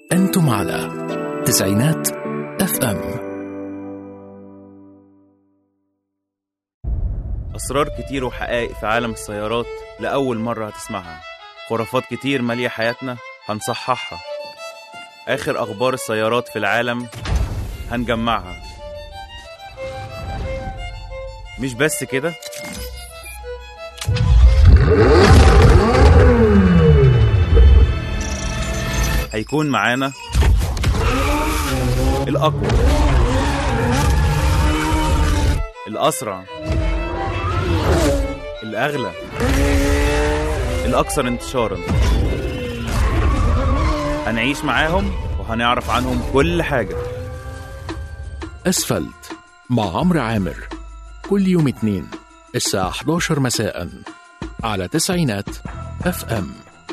أنتم على تسعينات اف ام أسرار كتير وحقائق في عالم السيارات لأول مرة هتسمعها خرافات كتير مالية حياتنا هنصححها آخر أخبار السيارات في العالم هنجمعها مش بس كده هيكون معانا الأقوى الأسرع الأغلى الأكثر انتشارا هنعيش معاهم وهنعرف عنهم كل حاجة أسفلت مع عمرو عامر كل يوم اثنين الساعة 11 مساء على تسعينات اف ام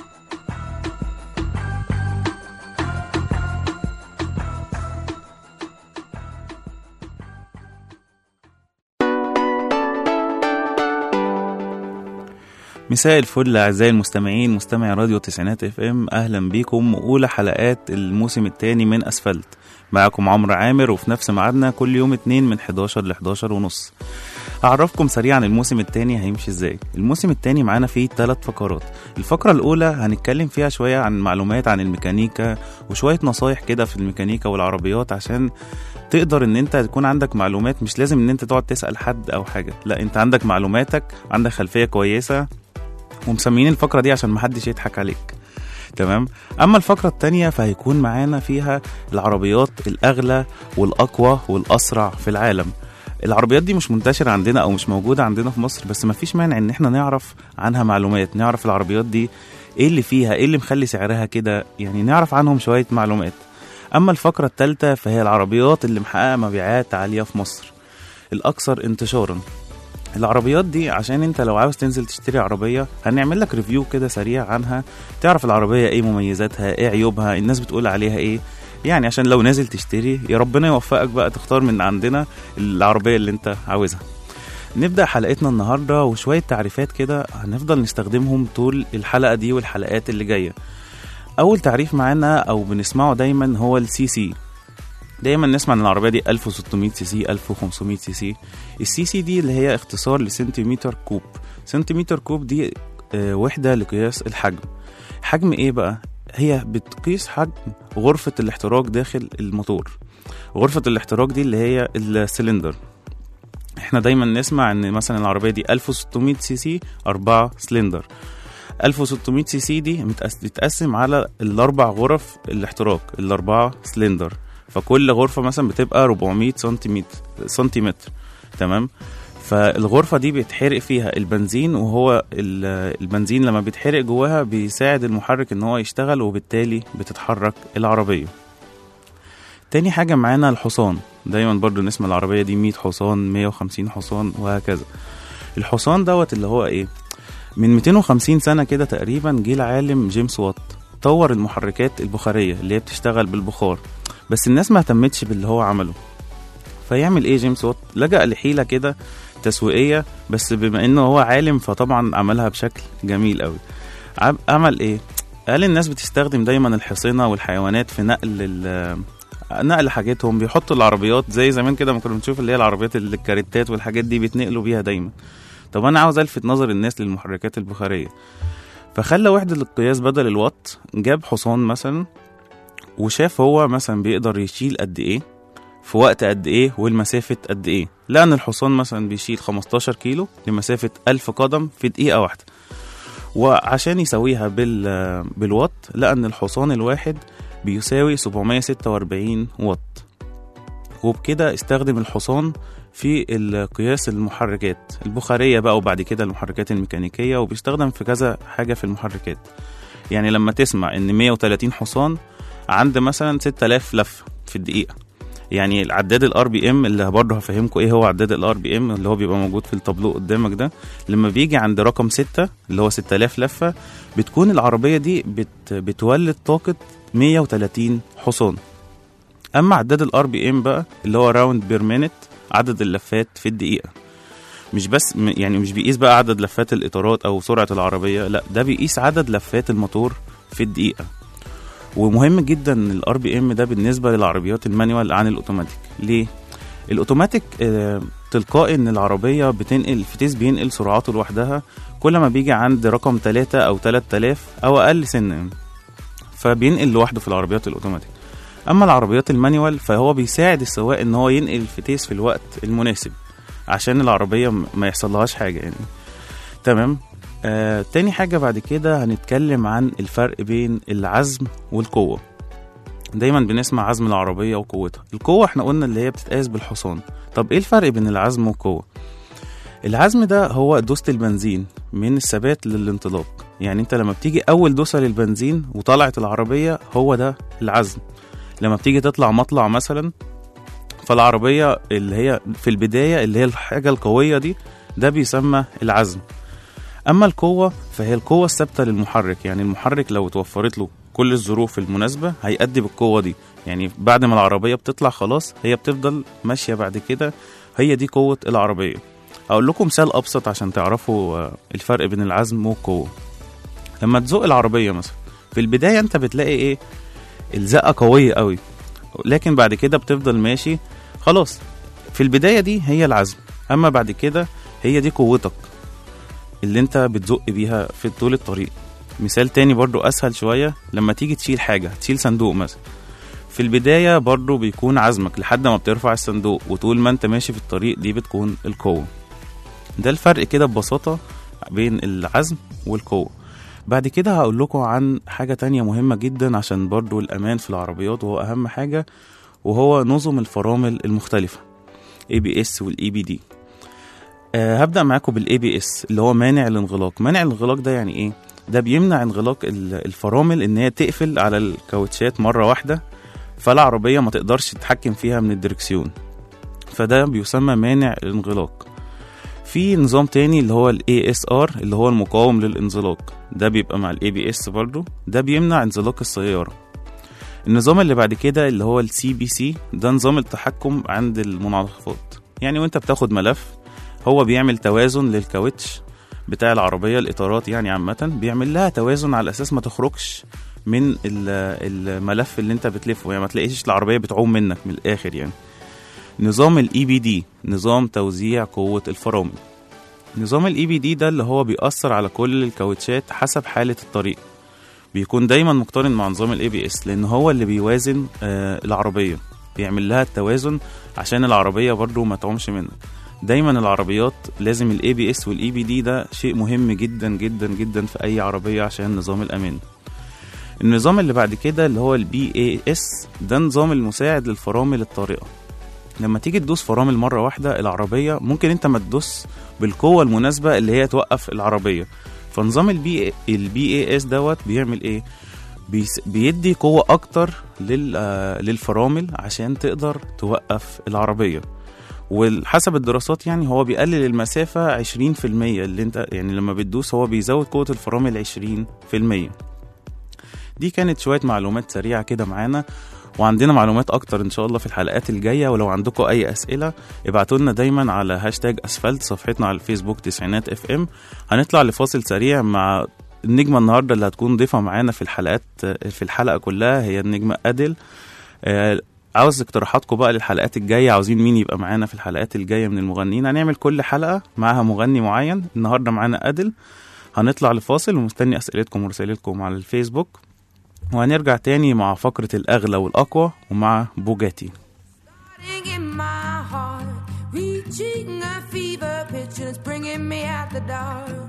مساء الفل أعزائي المستمعين مستمعي راديو تسعينات اف ام أهلا بيكم وأولى حلقات الموسم الثاني من أسفلت معاكم عمرو عامر وفي نفس ميعادنا كل يوم اتنين من 11 ل 11 ونص هعرفكم سريعا الموسم الثاني هيمشي ازاي الموسم الثاني معانا فيه ثلاث فقرات الفقرة الأولى هنتكلم فيها شوية عن معلومات عن الميكانيكا وشوية نصايح كده في الميكانيكا والعربيات عشان تقدر ان انت تكون عندك معلومات مش لازم ان انت تقعد تسأل حد او حاجة لا انت عندك معلوماتك عندك خلفية كويسة ومسميين الفقرة دي عشان محدش يضحك عليك تمام اما الفقرة التانية فهيكون معانا فيها العربيات الاغلى والاقوى والاسرع في العالم العربيات دي مش منتشرة عندنا او مش موجودة عندنا في مصر بس مفيش مانع ان احنا نعرف عنها معلومات نعرف العربيات دي ايه اللي فيها ايه اللي مخلي سعرها كده يعني نعرف عنهم شوية معلومات اما الفقرة التالتة فهي العربيات اللي محققة مبيعات عالية في مصر الاكثر انتشارا العربيات دي عشان انت لو عاوز تنزل تشتري عربية هنعمل لك ريفيو كده سريع عنها تعرف العربية ايه مميزاتها ايه عيوبها الناس بتقول عليها ايه يعني عشان لو نازل تشتري يا ربنا يوفقك بقى تختار من عندنا العربية اللي انت عاوزها نبدأ حلقتنا النهاردة وشوية تعريفات كده هنفضل نستخدمهم طول الحلقة دي والحلقات اللي جاية أول تعريف معانا أو بنسمعه دايما هو السي سي دايما نسمع ان العربيه دي 1600 سي سي 1500 سي سي السي سي دي اللي هي اختصار لسنتيمتر كوب سنتيمتر كوب دي آه، وحده لقياس الحجم حجم ايه بقى هي بتقيس حجم غرفه الاحتراق داخل الموتور غرفه الاحتراق دي اللي هي السلندر احنا دايما نسمع ان مثلا العربيه دي 1600 سي سي 4 سلندر 1600 سي سي دي متقس- بتتقسم على الاربع غرف الاحتراق الاربعه سلندر فكل غرفه مثلا بتبقى 400 سنتيمتر سنتيمتر تمام فالغرفه دي بيتحرق فيها البنزين وهو ال- البنزين لما بيتحرق جواها بيساعد المحرك ان هو يشتغل وبالتالي بتتحرك العربيه تاني حاجة معانا الحصان دايما برضو نسمع العربية دي 100 حصان 150 حصان وهكذا الحصان دوت اللي هو ايه من 250 سنة كده تقريبا جه العالم جيمس وات طور المحركات البخارية اللي هي بتشتغل بالبخار بس الناس ما اهتمتش باللي هو عمله فيعمل ايه جيمس وات لجأ لحيلة كده تسويقية بس بما انه هو عالم فطبعا عملها بشكل جميل قوي عم- عمل ايه قال الناس بتستخدم دايما الحصينة والحيوانات في نقل ال- نقل حاجاتهم بيحطوا العربيات زي زمان كده ما كنا بنشوف اللي هي العربيات اللي الكاريتات والحاجات دي بيتنقلوا بيها دايما طب انا عاوز الفت نظر الناس للمحركات البخاريه فخلى وحده القياس بدل الوات جاب حصان مثلا وشاف هو مثلا بيقدر يشيل قد ايه في وقت قد ايه والمسافه قد ايه لان الحصان مثلا بيشيل 15 كيلو لمسافه 1000 قدم في دقيقه واحده وعشان يسويها بال بالوات لقى ان الحصان الواحد بيساوي 746 واط وبكده استخدم الحصان في القياس المحركات البخارية بقى وبعد كده المحركات الميكانيكية وبيستخدم في كذا حاجة في المحركات يعني لما تسمع ان 130 حصان عند مثلا 6000 لفة في الدقيقة يعني العداد الار بي ام اللي برضه هفهمكم ايه هو عداد الار بي ام اللي هو بيبقى موجود في التابلو قدامك ده لما بيجي عند رقم 6 اللي هو 6000 لفة بتكون العربية دي بت بتولد طاقة 130 حصان اما عداد الار بي ام بقى اللي هو راوند بير مينت عدد اللفات في الدقيقة مش بس م- يعني مش بيقيس بقى عدد لفات الاطارات او سرعة العربية لا ده بيقيس عدد لفات الموتور في الدقيقة ومهم جدا الار بي ام ده بالنسبه للعربيات المانيوال عن الاوتوماتيك ليه الاوتوماتيك آه تلقائي ان العربيه بتنقل الفتيس بينقل سرعاته لوحدها كل ما بيجي عند رقم 3 او 3000 او اقل سنه فبينقل لوحده في العربيات الاوتوماتيك اما العربيات المانيوال فهو بيساعد السواق ان هو ينقل الفتيس في الوقت المناسب عشان العربيه م- ما يحصلهاش حاجه يعني تمام آه، تاني حاجة بعد كده هنتكلم عن الفرق بين العزم والقوة دايما بنسمع عزم العربية وقوتها القوة احنا قلنا اللي هي بتتقاس بالحصان طب ايه الفرق بين العزم والقوة العزم ده هو دوسة البنزين من الثبات للانطلاق يعني انت لما بتيجي اول دوسة للبنزين وطلعت العربية هو ده العزم لما بتيجي تطلع مطلع مثلا فالعربية اللي هي في البداية اللي هي الحاجة القوية دي ده بيسمى العزم اما القوه فهي القوه الثابته للمحرك يعني المحرك لو توفرت له كل الظروف المناسبه هيأدي بالقوه دي يعني بعد ما العربيه بتطلع خلاص هي بتفضل ماشيه بعد كده هي دي قوه العربيه اقول لكم مثال ابسط عشان تعرفوا آه، الفرق بين العزم والقوه لما تزق العربيه مثلا في البدايه انت بتلاقي ايه الزقه قويه قوي لكن بعد كده بتفضل ماشي خلاص في البدايه دي هي العزم اما بعد كده هي دي قوتك اللي انت بتزق بيها في طول الطريق مثال تاني برضو اسهل شوية لما تيجي تشيل حاجة تشيل صندوق مثلا في البداية برضو بيكون عزمك لحد ما بترفع الصندوق وطول ما انت ماشي في الطريق دي بتكون القوة ده الفرق كده ببساطة بين العزم والقوة بعد كده هقول لكم عن حاجة تانية مهمة جدا عشان برضو الأمان في العربيات وهو أهم حاجة وهو نظم الفرامل المختلفة ABS وال EBD آه هبدأ معاكم بالاي بي اس اللي هو مانع الانغلاق مانع الانغلاق ده يعني ايه ده بيمنع انغلاق ال- الفرامل ان هي تقفل على الكاوتشات مرة واحدة فالعربية ما تقدرش تتحكم فيها من الدركسيون فده بيسمى مانع الانغلاق في نظام تاني اللي هو الاي اس ار اللي هو المقاوم للانزلاق ده بيبقى مع الاي بي اس برضو ده بيمنع انزلاق السيارة النظام اللي بعد كده اللي هو السي بي سي ده نظام التحكم عند المنعطفات يعني وانت بتاخد ملف هو بيعمل توازن للكاوتش بتاع العربية الإطارات يعني عامة بيعمل لها توازن على أساس ما تخرجش من ال- الملف اللي انت بتلفه يعني ما تلاقيش العربية بتعوم منك من الآخر يعني نظام الاي بي دي نظام توزيع قوة الفرامل نظام الاي بي دي ده اللي هو بيأثر على كل الكاوتشات حسب حالة الطريق بيكون دايما مقترن مع نظام الاي بي اس لان هو اللي بيوازن آه العربية بيعمل لها التوازن عشان العربية برضو ما تعومش منك دايما العربيات لازم الاي بي اس والاي بي دي ده شيء مهم جدا جدا جدا في اي عربيه عشان نظام الامان النظام اللي بعد كده اللي هو البي اي اس ده نظام المساعد للفرامل الطارئه لما تيجي تدوس فرامل مره واحده العربيه ممكن انت ما تدوس بالقوه المناسبه اللي هي توقف العربيه فنظام البي البي اي اس دوت بيعمل ايه بيس- بيدي قوه اكتر لل آه، للفرامل عشان تقدر توقف العربيه وحسب الدراسات يعني هو بيقلل المسافة 20% اللي انت يعني لما بتدوس هو بيزود قوة الفرامل 20% دي كانت شوية معلومات سريعة كده معانا وعندنا معلومات اكتر ان شاء الله في الحلقات الجايه ولو عندكم اي اسئله ابعتوا لنا دايما على هاشتاج اسفلت صفحتنا على الفيسبوك تسعينات اف ام هنطلع لفاصل سريع مع النجمه النهارده اللي هتكون ضيفه معانا في الحلقات في الحلقه كلها هي النجمه ادل آه، عاوز اقتراحاتكم بقى للحلقات الجايه عاوزين مين يبقى معانا في الحلقات الجايه من المغنيين هنعمل كل حلقه معاها مغني معين النهارده معانا ادل هنطلع لفاصل ومستني اسئلتكم ورسائلكم على الفيسبوك وهنرجع تاني مع فقرة الأغلى والأقوى ومع بوجاتي Starting in my heart, reaching a fever pitch, and it's bringing me out the dark.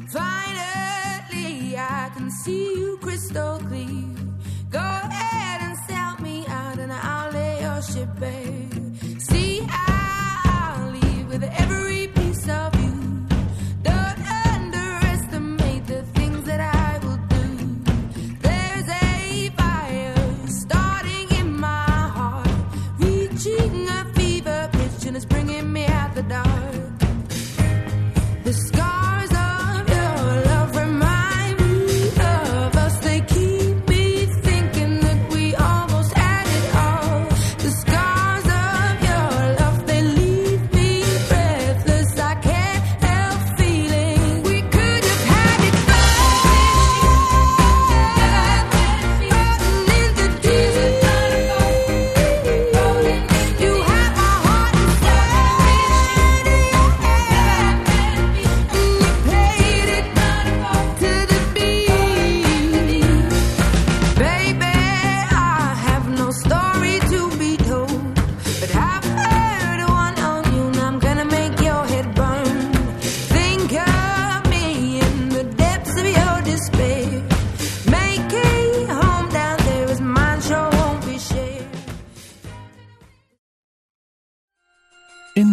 Finally, I can see you crystal clear. Go ahead and sell me out, and I'll lay your ship bare. See, I'll leave with every piece of you. Don't underestimate the things that I will do. There's a fire starting in my heart, reaching a fever pitch, and it's bringing me out the dark. The scars of your love remind me of us. They keep me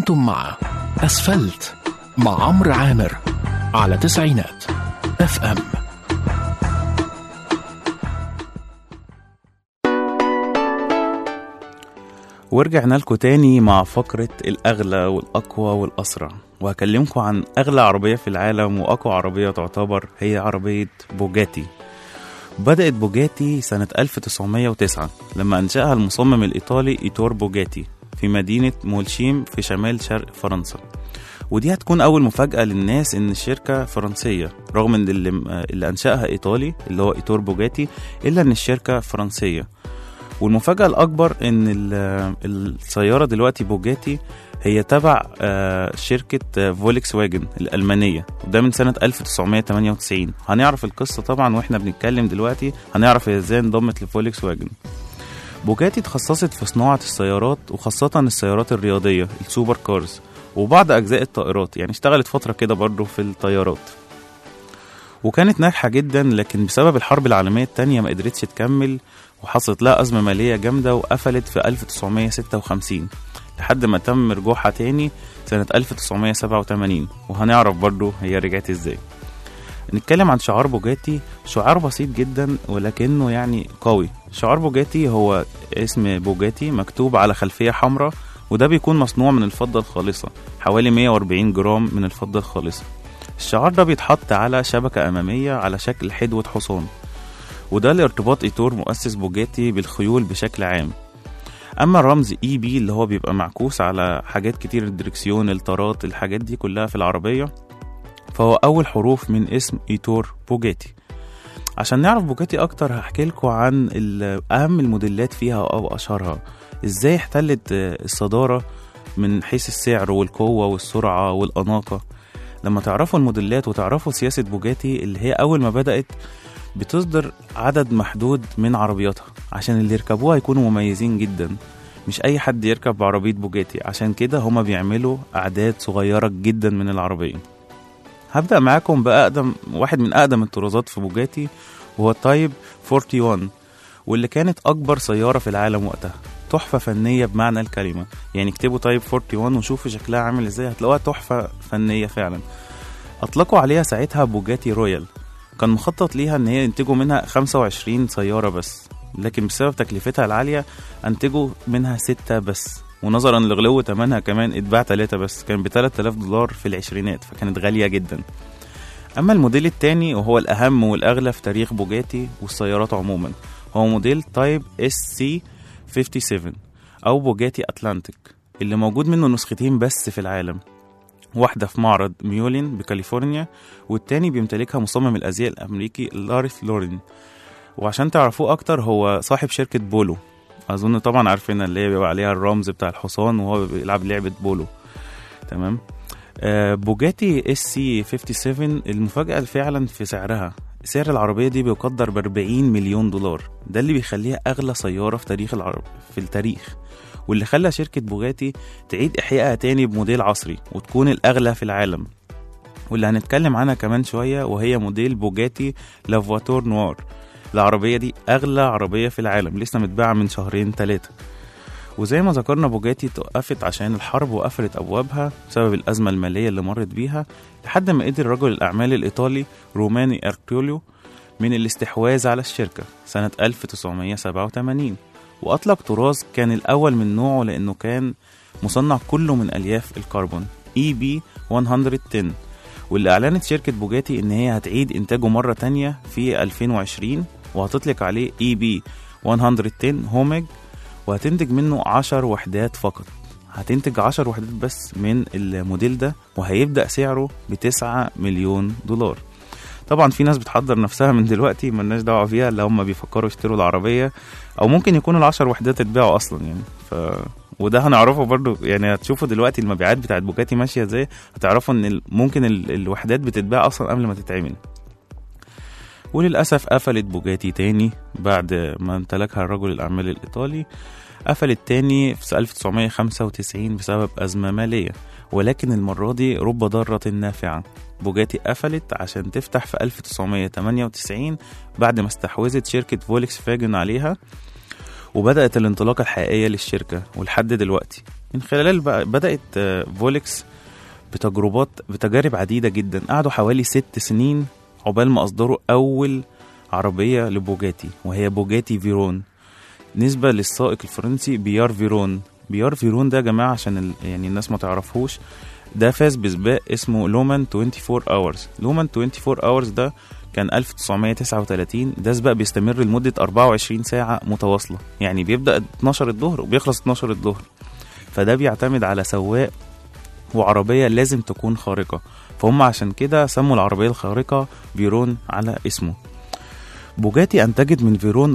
انتم مع اسفلت مع عمرو عامر على تسعينات اف ام ورجعنا لكم تاني مع فقرة الأغلى والأقوى والأسرع وهكلمكم عن أغلى عربية في العالم وأقوى عربية تعتبر هي عربية بوجاتي بدأت بوجاتي سنة 1909 لما أنشأها المصمم الإيطالي إيتور بوجاتي في مدينة مولشيم في شمال شرق فرنسا ودي هتكون أول مفاجأة للناس إن الشركة فرنسية رغم إن اللي, اللي أنشأها إيطالي اللي هو إيتور بوجاتي إلا إن الشركة فرنسية والمفاجأة الأكبر إن ال- السيارة دلوقتي بوجاتي هي تبع آه، شركة آه، فولكس واجن الألمانية وده من سنة 1998 هنعرف القصة طبعا واحنا بنتكلم دلوقتي هنعرف هي ازاي انضمت لفولكس واجن بوجاتي اتخصصت في صناعة السيارات وخاصة السيارات الرياضية السوبر كارز وبعض أجزاء الطائرات يعني اشتغلت فترة كده برضه في الطيارات وكانت ناجحة جدا لكن بسبب الحرب العالمية التانية ما قدرتش تكمل وحصلت لها أزمة مالية جامدة وقفلت في 1956 لحد ما تم رجوعها تاني سنة 1987 وهنعرف برضو هي رجعت ازاي نتكلم عن شعار بوجاتي شعار بسيط جدا ولكنه يعني قوي شعار بوجاتي هو اسم بوجاتي مكتوب على خلفية حمراء وده بيكون مصنوع من الفضة الخالصة حوالي 140 جرام من الفضة الخالصة الشعار ده بيتحط على شبكة أمامية على شكل حدوة حصان وده لارتباط إيتور مؤسس بوجاتي بالخيول بشكل عام اما الرمز اي بي اللي هو بيبقى معكوس على حاجات كتير الدركسيون الطارات الحاجات دي كلها في العربيه فهو اول حروف من اسم ايتور بوجاتي عشان نعرف بوجاتي اكتر هحكي لكم عن ال- اهم الموديلات فيها او اشهرها ازاي احتلت آه، الصداره من حيث السعر والقوه والسرعه والاناقه لما تعرفوا الموديلات وتعرفوا سياسه بوجاتي اللي هي اول ما بدات بتصدر عدد محدود من عربياتها عشان اللي يركبوها يكونوا مميزين جدا مش اي حد يركب عربية بوجاتي عشان كده هما بيعملوا اعداد صغيرة جدا من العربية هبدأ معاكم بأقدم واحد من أقدم الطرازات في بوجاتي وهو التايب 41 واللي كانت أكبر سيارة في العالم وقتها تحفة فنية بمعنى الكلمة يعني اكتبوا تايب 41 وشوفوا شكلها عامل ازاي هتلاقوها تحفة فنية فعلا أطلقوا عليها ساعتها بوجاتي رويال كان مخطط ليها ان هي ينتجوا منها 25 سيارة بس لكن بسبب تكلفتها العالية انتجوا منها ستة بس ونظرا لغلو تمنها كمان اتباع تلاتة بس كان ب 3000 دولار في العشرينات فكانت غالية جدا اما الموديل التاني وهو الاهم والاغلى في تاريخ بوجاتي والسيارات عموما هو موديل تايب اس سي 57 او بوجاتي اتلانتيك اللي موجود منه نسختين بس في العالم واحدة في معرض ميولين بكاليفورنيا والتاني بيمتلكها مصمم الأزياء الأمريكي لاريث لورين وعشان تعرفوه أكتر هو صاحب شركة بولو أظن طبعا عارفين اللي هي بيبقى عليها الرمز بتاع الحصان وهو بيلعب لعبة بولو تمام آه بوجاتي اس سي 57 المفاجأة فعلا في سعرها سعر العربية دي بيقدر ب 40 مليون دولار ده اللي بيخليها أغلى سيارة في تاريخ العرب في التاريخ واللي خلى شركة بوجاتي تعيد إحيائها تاني بموديل عصري وتكون الأغلى في العالم واللي هنتكلم عنها كمان شوية وهي موديل بوجاتي لافواتور نوار العربية دي أغلى عربية في العالم لسه متباعة من شهرين تلاتة وزي ما ذكرنا بوجاتي توقفت عشان الحرب وقفلت أبوابها بسبب الأزمة المالية اللي مرت بيها لحد ما قدر رجل الأعمال الإيطالي روماني أركيوليو من الاستحواذ على الشركة سنة 1987 وأطلق طراز كان الأول من نوعه لأنه كان مصنع كله من ألياف الكربون اي بي 110 واللي أعلنت شركة بوجاتي إن هي هتعيد إنتاجه مرة تانية في 2020 وهتطلق عليه اي بي 110 هوميج وهتنتج منه 10 وحدات فقط هتنتج 10 وحدات بس من الموديل ده وهيبدأ سعره ب 9 مليون دولار طبعا في ناس بتحضر نفسها من دلوقتي ملناش دعوه فيها اللي هم بيفكروا يشتروا العربيه او ممكن يكون العشر وحدات اتباعوا اصلا يعني ف وده هنعرفه برضو يعني هتشوفوا دلوقتي المبيعات بتاعت بوجاتي ماشيه ازاي هتعرفوا ان ال- ممكن ال- الوحدات بتتباع اصلا قبل ما تتعمل وللاسف قفلت بوجاتي تاني بعد ما امتلكها الرجل الاعمال الايطالي قفلت تاني في 1995 بسبب ازمه ماليه ولكن المره دي رب ضاره نافعه بوجاتي قفلت عشان تفتح في 1998 بعد ما استحوذت شركة فولكس فاجن عليها وبدأت الانطلاقة الحقيقية للشركة ولحد دلوقتي من خلال بقى بدأت آه، فولكس بتجربات بتجارب عديدة جدا قعدوا حوالي ست سنين عقبال ما أصدروا أول عربية لبوجاتي وهي بوجاتي فيرون نسبة للسائق الفرنسي بيار فيرون بيار فيرون ده يا جماعة عشان ال... يعني الناس ما تعرفوش ده فاز بسباق اسمه لومان 24 اورز لومان 24 اورز ده كان 1939 ده سباق بيستمر لمدة 24 ساعة متواصلة يعني بيبدأ 12 الظهر وبيخلص 12 الظهر فده بيعتمد على سواق وعربية لازم تكون خارقة فهم عشان كده سموا العربية الخارقة فيرون على اسمه بوجاتي أنتجت من فيرون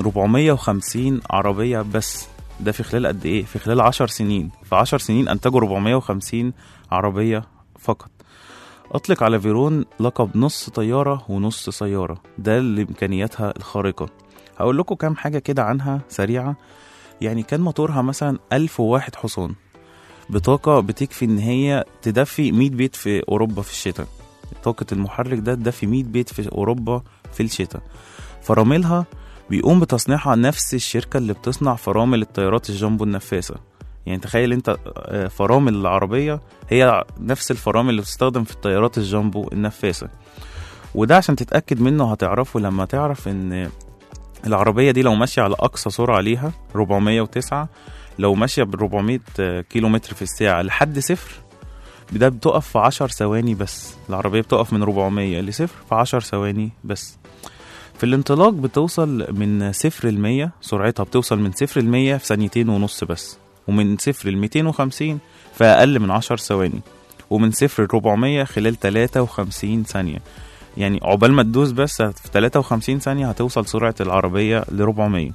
450 عربية بس ده في خلال قد إيه؟ في خلال 10 سنين في 10 سنين أنتجوا 450 عربية فقط أطلق على فيرون لقب نص طيارة ونص سيارة ده اللي إمكانياتها الخارقة هقول لكم كام حاجة كده عنها سريعة يعني كان موتورها مثلا 1001 حصان بطاقة بتكفي إن هي تدفي 100 بيت في أوروبا في الشتاء طاقة المحرك ده تدفي 100 بيت في أوروبا في الشتاء فراملها بيقوم بتصنيعها نفس الشركة اللي بتصنع فرامل الطيارات الجامبو النفاثة يعني تخيل انت آه، فرامل العربية هي نفس الفرامل اللي بتستخدم في الطيارات الجامبو النفاثة وده عشان تتأكد منه هتعرفه لما تعرف ان العربية دي لو ماشية على أقصى سرعة ليها 409 لو ماشية ب 400 كيلو متر في الساعة لحد صفر ده بتقف في 10 ثواني بس العربية بتقف من 400 لصفر في 10 ثواني بس في الانطلاق بتوصل من صفر ل 100 سرعتها بتوصل من صفر ل 100 في ثانيتين ونص بس ومن صفر ل 250 في أقل من 10 ثواني ومن صفر ل 400 خلال 53 ثانية يعني عقبال ما تدوس بس في 53 ثانية هتوصل سرعة العربية ل 400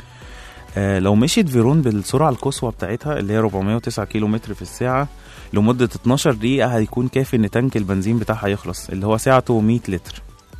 آه لو مشيت فيرون بالسرعة القصوى بتاعتها اللي هي 409 كيلو متر في الساعة لمدة 12 دقيقة هيكون كافي إن تانك البنزين بتاعها يخلص اللي هو سعته 100 لتر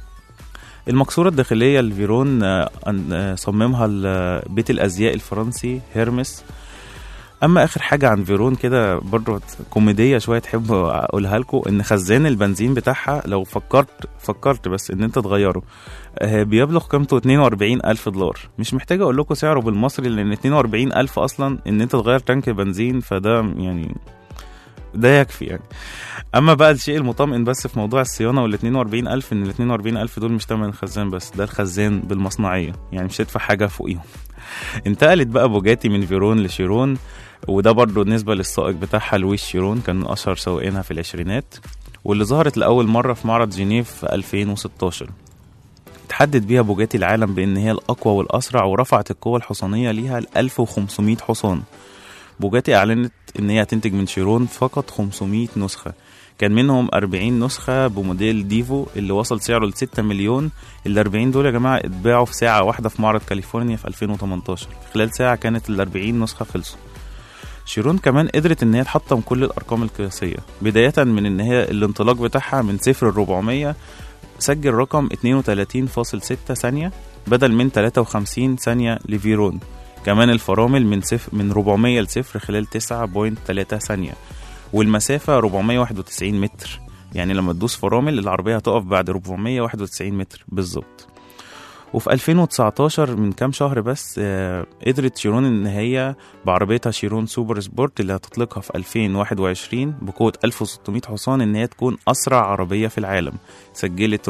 المقصورة الداخلية لفيرون آه، أن- آه، صممها ال- بيت الأزياء الفرنسي هيرمس أما آخر حاجة عن فيرون كده برضه كوميدية شوية تحب أقولها لكم إن خزان البنزين بتاعها لو فكرت فكرت بس إن أنت تغيره آه، بيبلغ قيمته 42 ألف دولار مش محتاج أقول لكم سعره بالمصري لأن 42 ألف أصلا إن أنت تغير تانك بنزين فده يعني ده يكفي يعني اما بقى الشيء المطمئن بس في موضوع الصيانه وال 42 الف ان ال 42 الف دول مش تمن الخزان بس ده الخزان بالمصنعيه يعني مش هتدفع حاجه فوقيهم انتقلت بقى بوجاتي من فيرون لشيرون وده برضه بالنسبه للسائق بتاعها لويس شيرون كان من اشهر سواقينها في العشرينات واللي ظهرت لاول مره في معرض جنيف في 2016 تحدد بيها بوجاتي العالم بان هي الاقوى والاسرع ورفعت القوه الحصانيه ليها ل 1500 حصان بوجاتي اعلنت ان هي هتنتج من شيرون فقط 500 نسخه كان منهم 40 نسخة بموديل ديفو اللي وصل سعره ل 6 مليون ال 40 دول يا جماعة اتباعوا في ساعة واحدة في معرض كاليفورنيا في 2018 في خلال ساعة كانت ال 40 نسخة خلصوا شيرون كمان قدرت ان هي تحطم كل الارقام القياسية بداية من ان هي الانطلاق بتاعها من صفر ل 400 سجل رقم 32.6 ثانية بدل من 53 ثانية لفيرون كمان الفرامل من صفر من 400 لصفر خلال 9.3 ثانية والمسافة 491 متر يعني لما تدوس فرامل العربية هتقف بعد 491 متر بالظبط وفي 2019 من كام شهر بس آه، قدرت شيرون ان هي بعربيتها شيرون سوبر سبورت اللي هتطلقها في 2021 بقوة 1600 حصان ان هي تكون اسرع عربية في العالم سجلت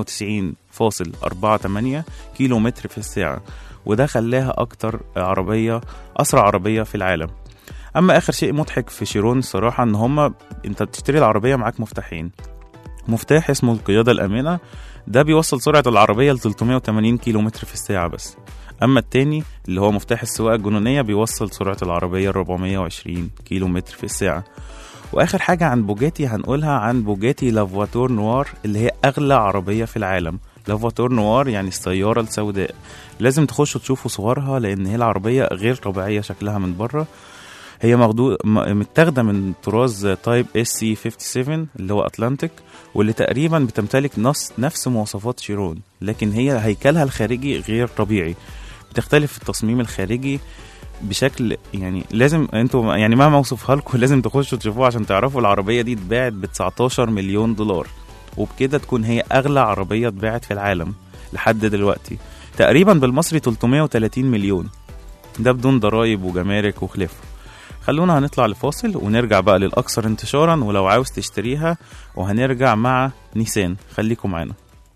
490.48 كيلو متر في الساعة وده خلاها اكتر عربية اسرع عربية في العالم اما اخر شيء مضحك في شيرون الصراحه ان هما انت بتشتري العربيه معاك مفتاحين مفتاح اسمه القياده الامنه ده بيوصل سرعه العربيه ل 380 كيلو متر في الساعه بس اما التاني اللي هو مفتاح السواقه الجنونيه بيوصل سرعه العربيه ل 420 كيلو متر في الساعه واخر حاجه عن بوجاتي هنقولها عن بوجاتي لافواتور نوار اللي هي اغلى عربيه في العالم لافواتور نوار يعني السياره السوداء لازم تخشوا تشوفوا صورها لان هي العربيه غير طبيعيه شكلها من بره هي مخدو... م- متاخده من طراز تايب اس سي 57 اللي هو اتلانتيك واللي تقريبا بتمتلك نص نفس مواصفات شيرون لكن هي هيكلها الخارجي غير طبيعي بتختلف في التصميم الخارجي بشكل يعني لازم انتوا يعني مهما اوصفها لكم لازم تخشوا تشوفوها عشان تعرفوا العربيه دي اتباعت ب 19 مليون دولار وبكده تكون هي اغلى عربيه اتباعت في العالم لحد دلوقتي تقريبا بالمصري 330 مليون ده بدون ضرائب وجمارك وخلافه خلونا هنطلع لفاصل ونرجع بقى للأكثر انتشارا ولو عاوز تشتريها وهنرجع مع نيسان خليكم معانا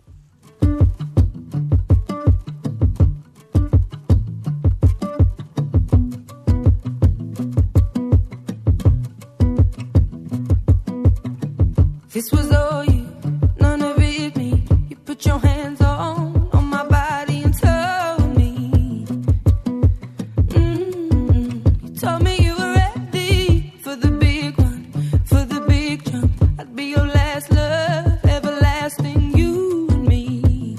This was all you, none of it me. You put your hands on on my body and told me. Mm, you told me you were ready for the big one, for the big jump. I'd be your last love, everlasting you and me.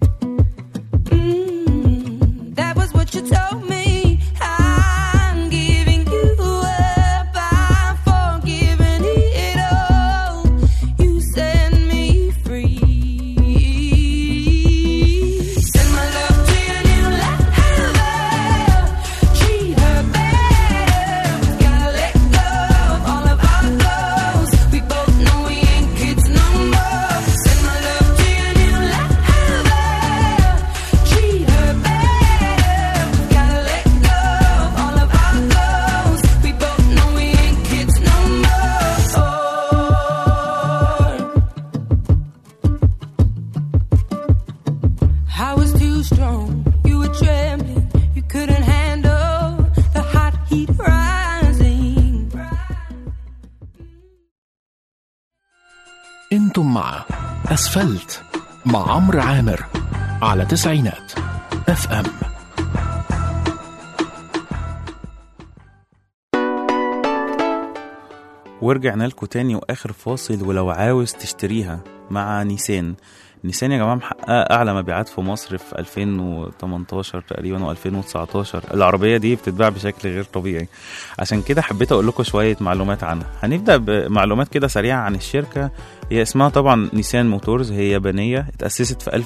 Mm, that was what you told me. I'm giving you up. I'm forgiving it all. You set me free. Send my love to your new lover. Treat her better. Gotta let go of all of our goals. We both know we ain't kids no more. Send my love to your new lover. Treat her better. Gotta let go of all of our goals. We both know we ain't kids no more. I was too strong. You were trembling. You couldn't handle the hot heat rising. انتم مع اسفلت مع عمرو عامر على تسعينات اف ام ورجعنا لكم تاني واخر فاصل ولو عاوز تشتريها مع نيسان نيسان يا جماعه محققه اعلى مبيعات في مصر في 2018 تقريبا و2019 العربيه دي بتتباع بشكل غير طبيعي عشان كده حبيت اقول لكم شويه معلومات عنها هنبدا بمعلومات كده سريعه عن الشركه هي اسمها طبعا نيسان موتورز هي يابانيه اتاسست في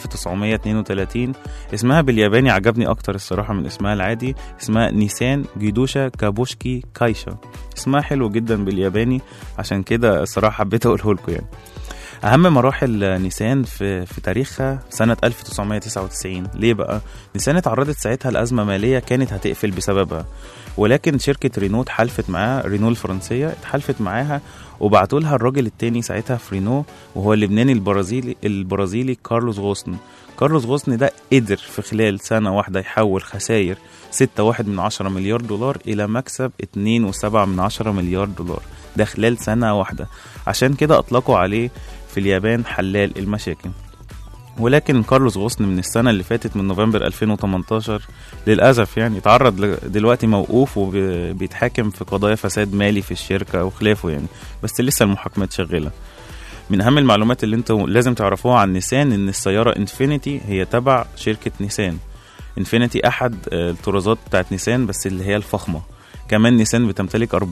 1932 اسمها بالياباني عجبني اكتر الصراحه من اسمها العادي اسمها نيسان جيدوشا كابوشكي كايشا اسمها حلو جدا بالياباني عشان كده الصراحه حبيت اقوله لكم يعني اهم مراحل نيسان في في تاريخها سنه 1999 ليه بقى نيسان اتعرضت ساعتها لازمه ماليه كانت هتقفل بسببها ولكن شركه رينو اتحالفت معاها رينو الفرنسيه اتحالفت معاها وبعتوا لها الراجل التاني ساعتها في رينو وهو اللبناني البرازيلي البرازيلي كارلوس غوسن كارلوس غوسن ده قدر في خلال سنة واحدة يحول خسائر 6.1 من عشرة مليار دولار إلى مكسب 2.7 من عشرة مليار دولار ده خلال سنة واحدة عشان كده أطلقوا عليه في اليابان حلال المشاكل ولكن كارلوس غوسن من السنة اللي فاتت من نوفمبر 2018 للأسف يعني اتعرض ل- دلوقتي موقوف وبيتحاكم في قضايا فساد مالي في الشركة وخلافه يعني بس لسه المحاكمات شغالة من أهم المعلومات اللي انتوا لازم تعرفوها عن نيسان إن السيارة انفينيتي هي تبع شركة نيسان انفينيتي أحد آه، الطرازات بتاعت نيسان بس اللي هي الفخمة كمان نيسان بتمتلك 34%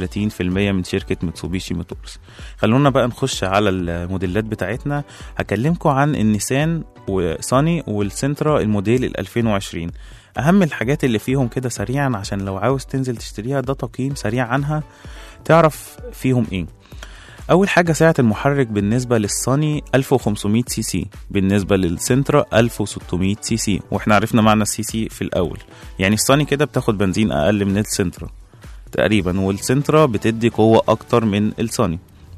من شركة ميتسوبيشي موتورز خلونا بقى نخش على الموديلات بتاعتنا هكلمكم عن النيسان وصاني والسنترا الموديل ال 2020 اهم الحاجات اللي فيهم كده سريعا عشان لو عاوز تنزل تشتريها ده تقييم سريع عنها تعرف فيهم ايه اول حاجه سعه المحرك بالنسبه للصاني 1500 سي سي بالنسبه للسنترا 1600 سي سي واحنا عرفنا معنى السي سي في الاول يعني الصاني كده بتاخد بنزين اقل من السنترا تقريبا والسنترا بتدي قوه اكتر من الصاني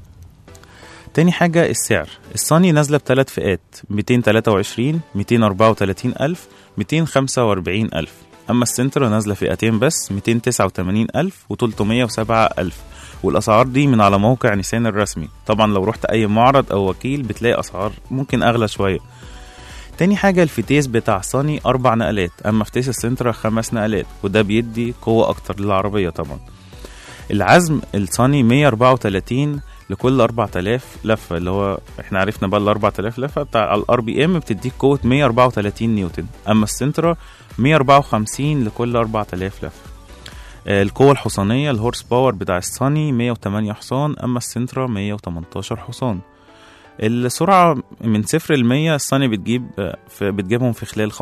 تاني حاجة السعر الصاني نازلة بثلاث فئات 223 234 ألف 245 ألف أما السنترا نازلة فئتين بس 289 ألف و 307 ألف والأسعار دي من على موقع نيسان الرسمي طبعا لو رحت أي معرض أو وكيل بتلاقي أسعار ممكن أغلى شوية تاني حاجة الفتيس بتاع صاني أربع نقلات أما فتيس السنترا خمس نقلات وده بيدي قوة أكتر للعربية طبعا العزم الصاني 134 لكل 4000 لفه اللي هو احنا عرفنا بقى ال 4000 لفه بتاع الار بي ام بتديك قوه 134 نيوتن اما السنترا 154 لكل 4000 لفه آه، القوة الحصانية الهورس باور بتاع الصاني 108 حصان أما السنترا 118 حصان السرعة من صفر ل 100 الصاني بتجيب آه، في بتجيبهم في خلال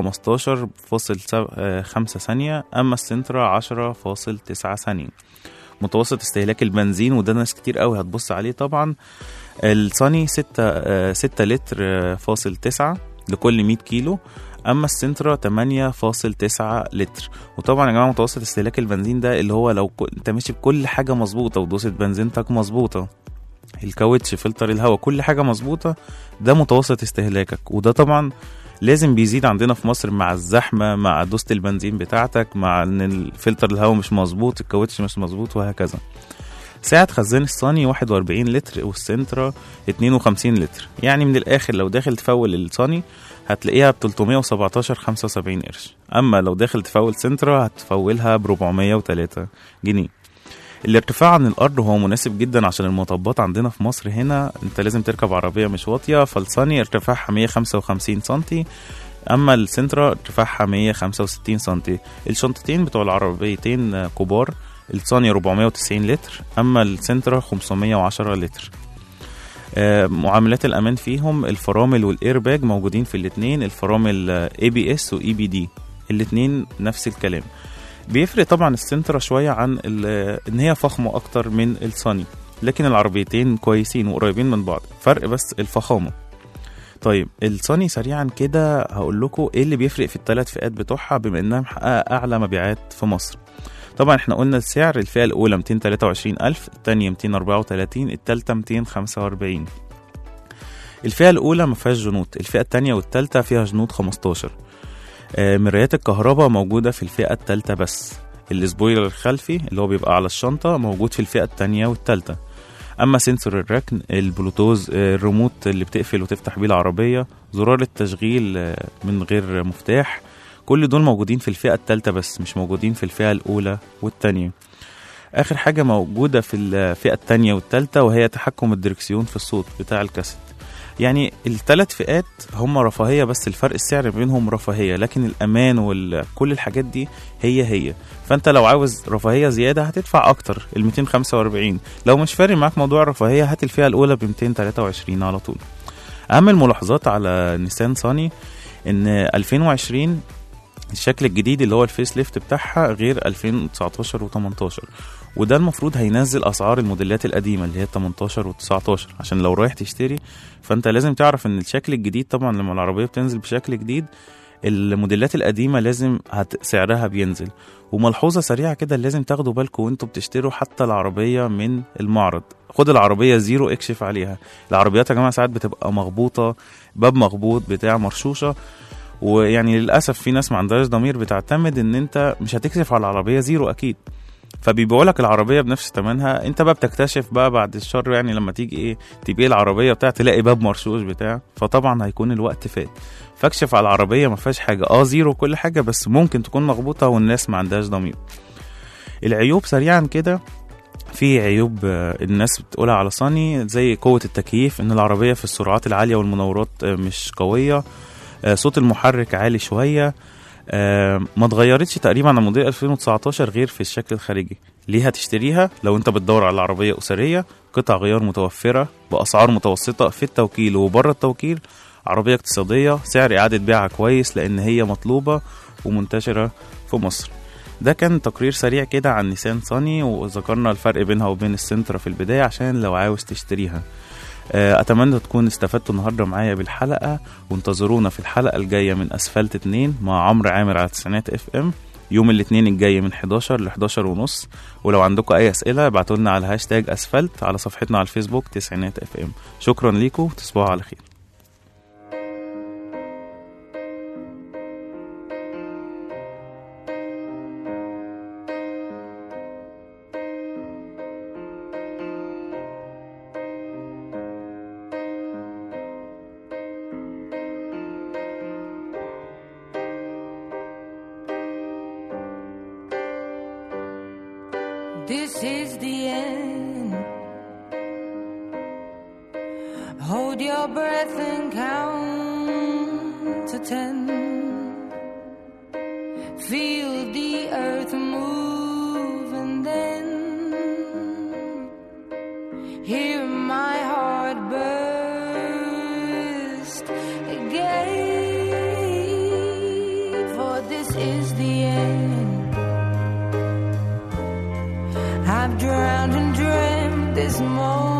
15.5 ثانية أما السنترا 10.9 ثانية متوسط استهلاك البنزين وده ناس كتير قوي هتبص عليه طبعا الصاني 6 6 لتر آه، فاصل 9 لكل 100 كيلو اما السنترا 8.9 لتر وطبعا يا جماعه متوسط استهلاك البنزين ده اللي هو لو ك- انت ماشي بكل حاجه مظبوطه ودوسه بنزينتك مظبوطه الكاوتش فلتر الهواء كل حاجه مظبوطه ده متوسط استهلاكك وده طبعا لازم بيزيد عندنا في مصر مع الزحمه مع دوسه البنزين بتاعتك مع ان الفلتر الهواء مش مظبوط الكاوتش مش مظبوط وهكذا سعة خزان الصاني 41 لتر والسنترا 52 لتر يعني من الاخر لو داخل تفول الصاني هتلاقيها ب 317 75 قرش اما لو داخل تفول سنترا هتفولها ب 403 جنيه الارتفاع عن الارض هو مناسب جدا عشان المطبات عندنا في مصر هنا انت لازم تركب عربيه مش واطيه فالصاني ارتفاعها 155 سنتي اما السنترا ارتفاعها 165 سنتي الشنطتين بتوع العربيتين آه، كبار الصاني 490 لتر اما السنترا 510 لتر آه، معاملات الامان فيهم الفرامل والايرباج موجودين في الاثنين الفرامل اي بي اس واي بي دي الاثنين نفس الكلام بيفرق طبعا السنترا شويه عن ال- ان هي فخمه اكتر من الصاني لكن العربيتين كويسين وقريبين من بعض فرق بس الفخامه طيب الصاني سريعا كده هقول لكم ايه اللي بيفرق في الثلاث فئات بتوعها بما انها محققه اعلى مبيعات في مصر طبعا احنا قلنا السعر الفئه الاولى 223000 الثانيه 234 الثالثه 245 الفئه الاولى ما فيهاش جنود الفئه الثانيه والثالثه فيها جنود 15 آه، مرايات الكهرباء موجوده في الفئه الثالثه بس السبويلر الخلفي اللي هو بيبقى على الشنطه موجود في الفئه الثانيه والثالثه اما سنسور الركن البلوتوز آه، الريموت اللي بتقفل وتفتح بيه العربيه زرار التشغيل آه، من غير مفتاح كل دول موجودين في الفئه الثالثه بس مش موجودين في الفئه الاولى والثانيه اخر حاجه موجوده في الفئه الثانيه والثالثه وهي تحكم الدركسيون في الصوت بتاع الكاسيت يعني الثلاث فئات هم رفاهيه بس الفرق السعر بينهم رفاهيه لكن الامان وكل الحاجات دي هي هي فانت لو عاوز رفاهيه زياده هتدفع اكتر ال 245 لو مش فارق معاك موضوع الرفاهيه هات الفئه الاولى ب 223 على طول اهم الملاحظات على نيسان صاني ان 2020 الشكل الجديد اللي هو الفيس ليفت بتاعها غير 2019 و18 وده المفروض هينزل اسعار الموديلات القديمه اللي هي 18 و19 عشان لو رايح تشتري فانت لازم تعرف ان الشكل الجديد طبعا لما العربيه بتنزل بشكل جديد الموديلات القديمه لازم هت... سعرها بينزل وملحوظه سريعه كده لازم تاخدوا بالكم وانتوا بتشتروا حتى العربيه من المعرض خد العربيه زيرو اكشف عليها العربيات يا جماعه ساعات بتبقى مخبوطه باب مخبوط بتاع مرشوشه ويعني للاسف في ناس ما عندهاش ضمير بتعتمد ان انت مش هتكشف على العربيه زيرو اكيد فبيبيعوا لك العربيه بنفس ثمنها انت بقى بتكتشف بقى بعد الشر يعني لما تيجي ايه تبيع العربيه بتاع تلاقي باب مرشوش بتاع فطبعا هيكون الوقت فات فاكشف على العربيه ما فيهاش حاجه اه زيرو كل حاجه بس ممكن تكون مخبوطه والناس ما عندهاش ضمير العيوب سريعا كده في عيوب آه، الناس بتقولها على صاني زي قوة التكييف ان العربية في السرعات العالية والمناورات آه، مش قوية آه، صوت المحرك عالي شوية آه، ما اتغيرتش تقريبا عن موديل 2019 غير في الشكل الخارجي ليه هتشتريها لو انت بتدور على عربية أسرية قطع غيار متوفرة بأسعار متوسطة في التوكيل وبره التوكيل عربية اقتصادية سعر إعادة بيعها كويس لأن هي مطلوبة ومنتشرة في مصر ده كان تقرير سريع كده عن نيسان صاني وذكرنا الفرق بينها وبين السنترا في البداية عشان لو عاوز تشتريها آه، أتمنى تكون استفدتوا النهاردة معايا بالحلقة وانتظرونا في الحلقة الجاية من أسفلت 2 مع عمرو عامر على تسعينات اف ام يوم الاثنين الجاي من 11 ل 11 ونص ولو عندكم أي أسئلة ابعتوا لنا على هاشتاج أسفلت على صفحتنا على الفيسبوك تسعينات اف ام شكرا ليكم تصبحوا على خير This is the end. Hold your breath and count to ten. Feel the earth move and then hear my heart burst again. For this is the end. I've drowned and dreamt this moment.